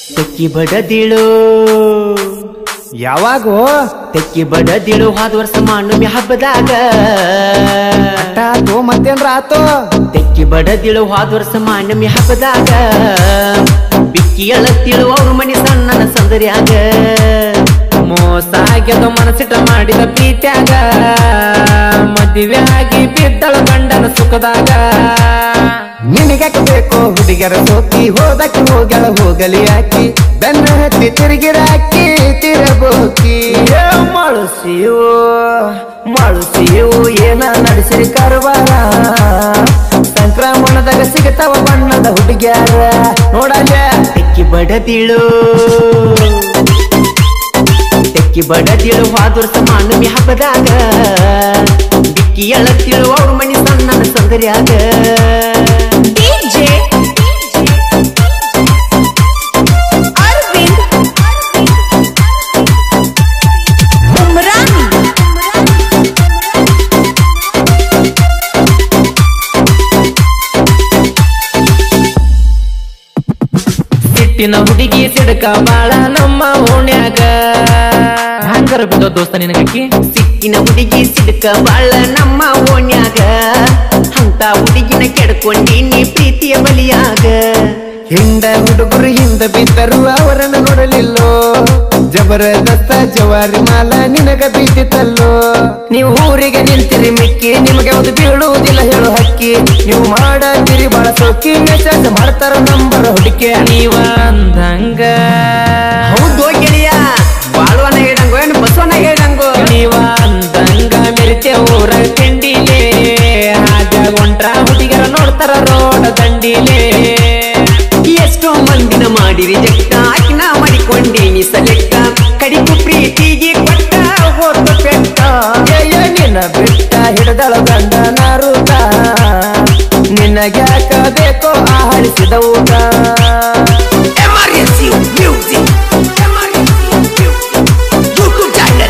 ತೆಕ್ಕಿ ಬಡದಿಳು ಯಾವಾಗೋ ತೆಕ್ಕಿ ಬಡದಿಳು ಹೋದ ವರ್ಷ ಮಾನವಿ ಹಬ್ಬದಾಗ ಆತೋ ಮತ್ತೇನ್ರ ಆತೋ ತೆಕ್ಕಿ ಬಡದಿಳು ಹೋದ ವರ್ಷ ಮಾನವಿ ಹಬ್ಬದಾಗ ಬಿಕ್ಕಿ ಎಳತ್ತಿಳು ಅವ್ರ ಮನಿ ಸಣ್ಣನ ಸಂದರ್ಯಾಗ ಮೋಸ ಆಗ್ಯದ ಮನಸ್ಸಿಟ ಮಾಡಿದ ಪ್ರೀತ್ಯಾಗ ಮದುವೆ ಆಗಿ ಬಿದ್ದಳ ಗಂಡನ ಸುಖದಾಗ ನಿನಗ್ಯಾಕೆ ಬೇಕೋ ಹುಡುಗರ ಸೋಕಿ ಹೋದಕ್ಕೆ ಹೋಗಳ ಹೋಗಲಿ ಹಾಕಿ ಬೆನ್ನ ಹತ್ತಿ ತಿರುಗಿರಾಕಿ ತಿರಬೋಕಿ ಮಳುಸಿಯು ಮಳುಸಿಯು ಏನ ನಡೆಸಿರಿ ಕರುವಾರ ಸಂಕ್ರಮಣದಾಗ ಸಿಗತಾವ ಬಣ್ಣದ ಹುಡುಗ್ಯಾರ ನೋಡಲ್ಲ ತೆಕ್ಕಿ ಬಡದಿಳು ತೆಕ್ಕಿ ಬಡದಿಳು ಹೋದ ವರ್ಷ ಮಾನವಿ ಹಬ್ಬದಾಗ ಬಿಕ್ಕಿ ಎಳತ್ತಿಳು ಅವ್ರ ಮನಿ ಸಣ್ಣನ ಸಂದರ್ಯಾಗ DJ Arvind Umrani ಸಿಟ್ಟಿನ ಹುಡುಗಿ ಸಿಡಕ ಬಾಳ ನಮ್ಮ ಓಣ್ಯಾಗ ಹಂಗರ ಬಿದ್ದೋ ದೋಸ್ತ ನಿನಗಕ್ಕಿ ಸಿಕ್ಕಿನ ಹುಡುಗಿ ಸಿಡ್ಕ ಬಾಳ ನಮ್ಮ ಓಣ್ಯಾಗ ಅಂತ ಹುಡುಗಿನ ಕೆಡ್ಕೊಂಡಿ ಪ್ರೀತಿಯ ಬಲಿಯಾಗ ಹಿಂದ ಹುಡುಗರು ಹಿಂದ ಬಿದ್ದರು ಅವರನ್ನ ನೋಡಲಿಲ್ಲೋ ಜಬರದಸ್ತ ಜವಾರಿ ಮಾಲ ನಿನಗ ಬಿದ್ದಿತಲ್ಲೋ ನೀವು ಊರಿಗೆ ನಿಲ್ತಿರಿ ಮಿಕ್ಕಿ ನಿಮಗೆ ಒಂದು ಬೀಳುವುದಿಲ್ಲ ಹೇಳು ಹಕ್ಕಿ ನೀವು ಮಾಡದಿರಿ ಬಾಳ ಸೋಕಿ ಮೆಸೇಜ್ ಮಾಡ್ತಾರ ನಂಬರ್ ಹುಡುಕಿ ನೀವ ಅಂದಂಗ ಹೌದು ಗೆಳೆಯ ಬಾಳುವನ ಹೇಳ್ದಂಗೋ ಏನು ಬಸವನ ಹೇಳ್ದಂಗೋ ನೀವ ಅಂದಂಗ ಮೆರಿತೆ ಊರ ತಿಂಡಿಲೆ ಹಾಜಾಗ ಹೊಂಟ್ರ ಹುಡುಗರ ನೋಡ್ತಾರ ರೋಡ ದಂಡಿಲೆ ಎಷ್ಟೋ ಮಂದಿನ ಮಾಡಿರಿ ಜಕ್ಕ ಆಕಿನ ಮಾಡಿಕೊಂಡೇನಿ ಸಲೆಕ್ಕ ಕಡಿಪು ಪ್ರೀತಿಗೆ ಕೊಟ್ಟ ಹೋದ ಪೆಟ್ಟ ಏ ನಿನ್ನ ಬಿಟ್ಟ ಹಿಡ್ದಳ ಗಂಡ ನಾರೂಟ ನಿನಗ್ಯಾಕ ಬೇಕೋ ಆಹರಿಸಿದ ಊಟ ಎಮರ್ಜೆನ್ಸಿ ಮ್ಯೂಸಿಕ್ ಯೂಟ್ಯೂಬ್ ಚಾನಲ್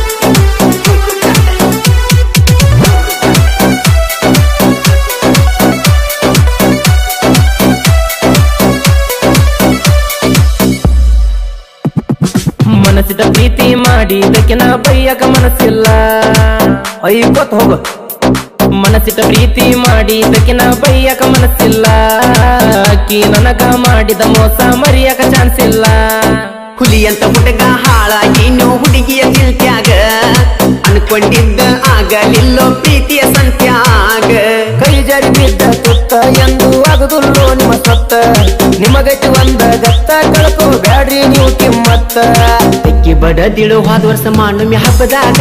ಮನಸ್ಸಿದ ಪ್ರೀತಿ ಮಾಡಿ ಇದಕ್ಕಿನ ಬೈಯಕ ಮನಸ್ಸಿಲ್ಲ ಐವತ್ ಹೋಗು ಮನಸ್ಸಿಟ ಪ್ರೀತಿ ಮಾಡಿ ಇದಕ್ಕಿನ ಬೈಯಕ ಮನಸ್ಸಿಲ್ಲ ಅಕ್ಕಿ ನನಗ ಮಾಡಿದ ಮೋಸ ಮರಿಯಕ ಚಾನ್ಸ್ ಇಲ್ಲ ಹುಲಿ ಅಂತ ಹುಡುಗ ಹಾಳಾಗಿ ನೋ ಹುಡುಗಿಯ ನಿಲ್ತ್ಯಾಗ ಅನ್ಕೊಂಡಿದ್ದ ಆಗಲಿಲ್ಲೋ ಪ್ರೀತಿಯ ಸಂತ್ಯಾಗ ಕೈ ಜಾರಿ ಬಿದ್ದ ತುತ್ತ ಎಂದು ಆಗುದುಲ್ಲೋ ನಿಮ್ಮ ಸತ್ತ ನಿಮಗೈತಿ ಒಂದ ಗತ್ತ ಕಳ್ಕೋ ಬ್ಯಾಡ್ರಿ ನೀವು ಕಿಮ್ಮತ್ತ ತೆಕ್ಕಿ ಬಡದಿಳು ಹೋದ ವರ್ಷ ಮಾನವಿ ಹಬ್ಬದಾಗ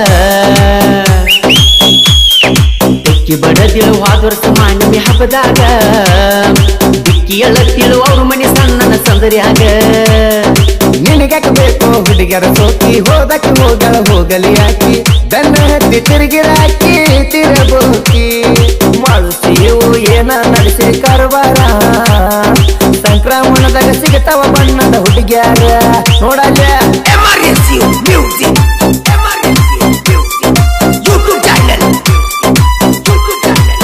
ತೆಕ್ಕಿ ಬಡದಿಳು ಹೋದ ವರ್ಷ ಮಾನವಿ ಹಬ್ಬದಾಗ ಬಿಕ್ಕಿ ಎಳತ್ತಿಳು ಅವ್ರ ಮನೆ ಸಣ್ಣನ ಸಂದರ್ಯಾಗ ನಿನಗ್ಯಾಕ ಬೇಕೋ ಹುಡುಗರ ಸೋಕಿ ಹೋದಕ್ಕೆ ಹೋಗಳ ಹೋಗಲಿ ಹಾಕಿ ಬೆನ್ನ ಹತ್ತಿ ತಿರುಗಿರಾಕಿ ತಿರಬೋಕಿ ಮಳುಸಿಯು ಏನ ನಡೆಸಿ ಕರುವಾರ ಸಂಕ್ರಮಣದಾಗ ಸಿಗತಾವ ಬಣ್ಣದ ಹುಡುಗ್ಯಾರ ನೋಡಲ್ಲ emergency music emergency music YouTube channel YouTube channel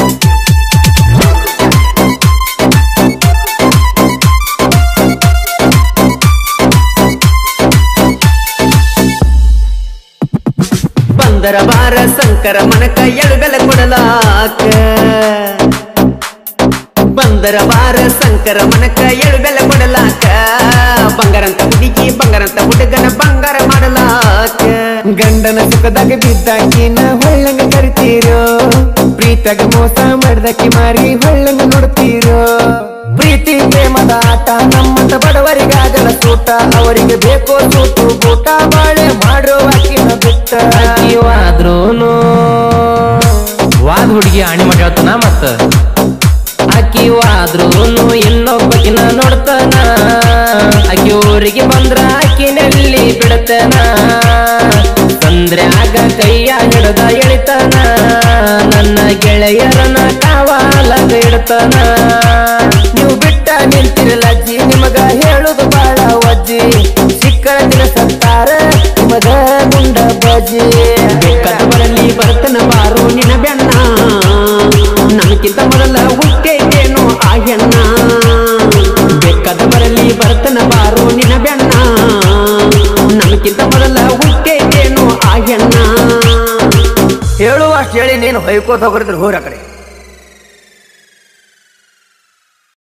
ಬಂದರ ಬಾರ ಸಂಕರ ಮನಕ ಎಳುಗಲ ಕೊಡಲಾಕ ಬಂದರ ಬಾರ ಸಂಕರ ಮನಕ ಎಳುಗಲ ಕೊಡಲಾಕ ಬಂಗಾರಂತ ಹುಡುಗಿ ಬಂಗಾರಂತ ಹುಡುಗನ ಬಂಗಾರ ಮಾಡಲಾಕ ಗಂಡನ ಸುಖದಾಗ ಬಿದ್ದಾಕಿನ ಹೊಳ್ಳಂಗ ಕರಿತೀರೋ ಪ್ರೀತಿಯಾಗ ಮೋಸ ಮಾಡ್ದಕ್ಕಿ ಮಾರಿ ಹೊಳ್ಳಂಗ ನೋಡ್ತೀರೋ ಪ್ರೀತಿ ಪ್ರೇಮದ ಆಟ ನಮ್ಮಂತ ಬಡವರಿಗಾಗಲ ಸೂಟ ಅವರಿಗೆ ಬೇಕೋ ಸೂಟು ಬೂಟ ಬಾಳೆ ಮಾಡೋ ಆಕಿನ ಬಿಟ್ಟ ಆದ್ರೂನು ವಾದ್ ಹುಡುಗಿ ಆಣಿ ಮಾಡಿ ಹೇಳ್ತಾನ ಮತ್ತ ಆಕಿ ಆದ್ರೂನು ಇನ್ನೊಬ್ಬಕಿನ ನೋಡ್ತಾನ ಆಕಿ ಊರಿಗೆ ಬಂದ್ರ ಆಕಿನಲ್ಲಿ ಬಿಡತನ ಸಂದ್ರ್ಯಾಗ ಕೈಯ ಹಿಡದ ಎಳಿತಾನ ನನ್ನ ಗೆಳೆಯರನ ಕಾವಾಲಾಗ ಇಡ್ತಾನ ನೀವು ಬಿಟ್ಟ ನಿಂತಿರಲ್ಲ ಅಜ್ಜಿ ನಿಮಗ ಹೇಳುದು ಬಾಳ ವಜ್ಜಿ ಸಿಕ್ಕಳ ದಿನ ಸತ್ತಾರ ನಿಮಗ ಗುಂಡ ಬಜಿ ಬೇಕಾದ ಬರಲಿ ಬರ್ತನ ಬಾರೋ ನಿನ ಬೆನ್ನ ನನಗಿಂತ ಮೊದಲ ಹುಟ್ಟೇನೇನೋ ಆ ಹೆಣ್ಣ ಬೇಕಾದ ಬರಲಿ ಬರ್ತನ ಬಾರೋ ಕೇಳಿ ನೀನು ಹೊಯ್ಕೋತ ಹೋಗ್ರಿದ್ರು ಹೋರ ಕಡೆ